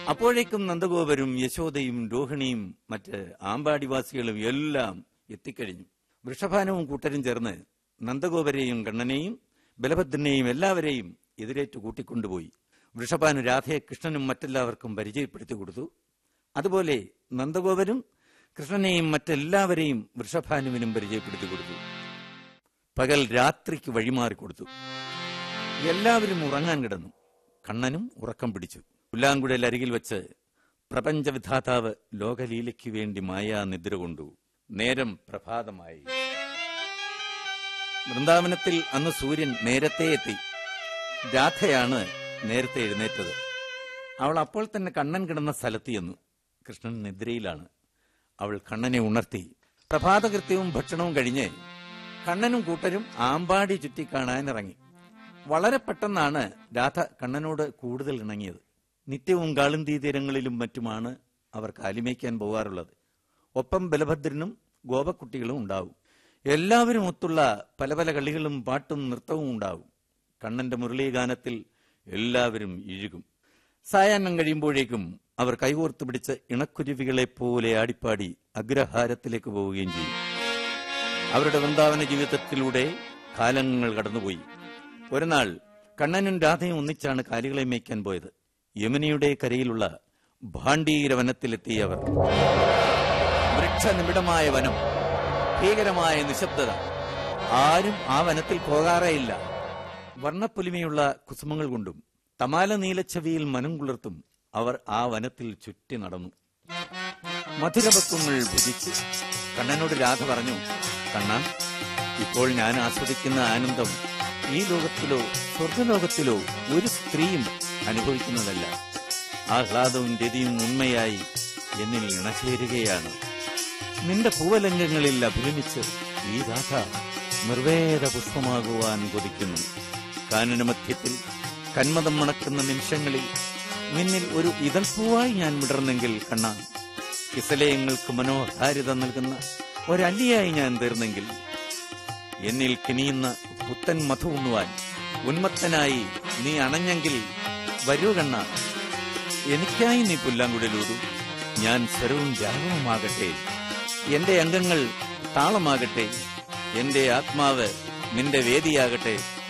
അപ്പോഴേക്കും നന്ദഗോപരും യശോദയും രോഹിണിയും മറ്റ് ആമ്പാടിവാസികളും എല്ലാം എത്തിക്കഴിഞ്ഞു വൃഷഭാനവും കൂട്ടരും ചേർന്ന് നന്ദഗോപരെയും കണ്ണനെയും ബലഭദ്രനെയും എല്ലാവരെയും എതിരേറ്റു കൂട്ടിക്കൊണ്ടുപോയി വൃഷഭാനു രാധയെ കൃഷ്ണനും മറ്റെല്ലാവർക്കും പരിചയപ്പെടുത്തി കൊടുത്തു അതുപോലെ നന്ദഗോപരും കൃഷ്ണനെയും മറ്റെല്ലാവരെയും വൃഷഭാനുവിനും പരിചയപ്പെടുത്തി കൊടുത്തു പകൽ രാത്രിക്ക് വഴിമാറി കൊടുത്തു എല്ലാവരും ഉറങ്ങാൻ കിടന്നു കണ്ണനും ഉറക്കം പിടിച്ചു പുല്ലാങ്കുഴൽ അരികിൽ വെച്ച് പ്രപഞ്ചവിധാതാവ് ലോകലീലയ്ക്ക് വേണ്ടി മായാ നിദ്ര കൊണ്ടു നേരം പ്രഭാതമായി വൃന്ദാവനത്തിൽ അന്ന് സൂര്യൻ നേരത്തെ എത്തി രാധയാണ് നേരത്തെ എഴുന്നേറ്റത് അവൾ അപ്പോൾ തന്നെ കണ്ണൻ കിടന്ന സ്ഥലത്ത് ചെന്നു കൃഷ്ണൻ നിദ്രയിലാണ് അവൾ കണ്ണനെ ഉണർത്തി പ്രഭാതകൃത്യവും ഭക്ഷണവും കഴിഞ്ഞ് കണ്ണനും കൂട്ടരും ആമ്പാടി ചുറ്റി കാണാൻ ഇറങ്ങി വളരെ പെട്ടെന്നാണ് രാധ കണ്ണനോട് കൂടുതൽ ഇണങ്ങിയത് നിത്യവും കാളിന്തി തീരങ്ങളിലും മറ്റുമാണ് അവർ കാലിമേക്കാൻ പോകാറുള്ളത് ഒപ്പം ബലഭദ്രനും ഗോപക്കുട്ടികളും ഉണ്ടാവും എല്ലാവരും ഒത്തുള്ള പല പല കളികളും പാട്ടും നൃത്തവും ഉണ്ടാവും കണ്ണന്റെ മുരളീഗാനത്തിൽ എല്ലാവരും ഇഴുകും സായാഹ്നം കഴിയുമ്പോഴേക്കും അവർ കൈകോർത്ത് പിടിച്ച് ഇണക്കുരുവികളെ പോലെ ആടിപ്പാടി അഗ്രഹാരത്തിലേക്ക് പോവുകയും ചെയ്യും അവരുടെ വൃന്ദാവന ജീവിതത്തിലൂടെ കാലങ്ങൾ കടന്നുപോയി ഒരു നാൾ കണ്ണനും രാധയും ഒന്നിച്ചാണ് കാലികളെ മേയ്ക്കാൻ പോയത് യമുനയുടെ കരയിലുള്ള ഭാണ്ഡീര വനത്തിലെത്തിയ അവർ വൃക്ഷനിബിഡമായ വനം ഭീകരമായ നിശബ്ദത ആരും ആ വനത്തിൽ പോകാറേയില്ല വർണ്ണപ്പൊലിമയുള്ള കുസുമങ്ങൾ കൊണ്ടും തമാല നീലച്ചവിയിൽ മനം കുളിർത്തും അവർ ആ വനത്തിൽ ചുറ്റി നടന്നു മധുരപക്വങ്ങൾ ഭുജിച്ചു കണ്ണനോട് രാധ പറഞ്ഞു കണ്ണ ഇപ്പോൾ ഞാൻ ആസ്വദിക്കുന്ന ആനന്ദം ഈ ലോകത്തിലോ സ്വർഗലോകത്തിലോ ഒരു സ്ത്രീയും അനുഭവിക്കുന്നതല്ല ആഹ്ലാദവും രതിയും ഉണ്മയായി എന്നിൽ ഇണചേരുകയാണ് നിന്റെ പൂവലംഗങ്ങളിൽ അഭിരമിച്ച് ഈ രാധ നിർവേദ പുഷ്പമാകുവാൻ കൊതിക്കുന്നു കാനനമധ്യത്തിൽ കന്മതം മണക്കുന്ന നിമിഷങ്ങളിൽ നിന്നിൽ ഒരു ഇതൾപ്പൂവായി ഞാൻ വിടർന്നെങ്കിൽ കണ്ണ കിസലയങ്ങൾക്ക് മനോഹാരിത നൽകുന്ന ഒരല്ലിയായി ഞാൻ തീർന്നെങ്കിൽ എന്നിൽ കിനിയുന്ന പുത്തൻ മധു ഉണ്ണുവാൻ ഉന്മത്തനായി നീ അണഞ്ഞെങ്കിൽ വരൂ കണ്ണ എനിക്കായി നീ പുല്ലാങ്കുഴലൂതു ഞാൻ സ്വരവും രാഗവുമാകട്ടെ എന്റെ അംഗങ്ങൾ താളമാകട്ടെ എന്റെ ആത്മാവ് നിന്റെ വേദിയാകട്ടെ